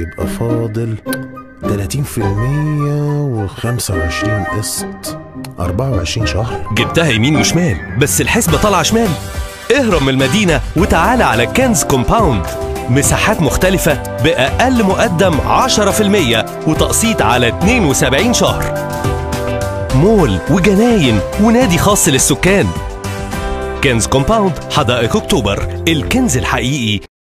يبقى فاضل 30% و25 قسط 24 شهر جبتها يمين وشمال بس الحسبة طالعة شمال اهرب من المدينة وتعالى على كنز كومباوند مساحات مختلفة بأقل مقدم 10% وتقسيط على 72 شهر مول وجناين ونادي خاص للسكان كنز كومباوند حدائق اكتوبر الكنز الحقيقي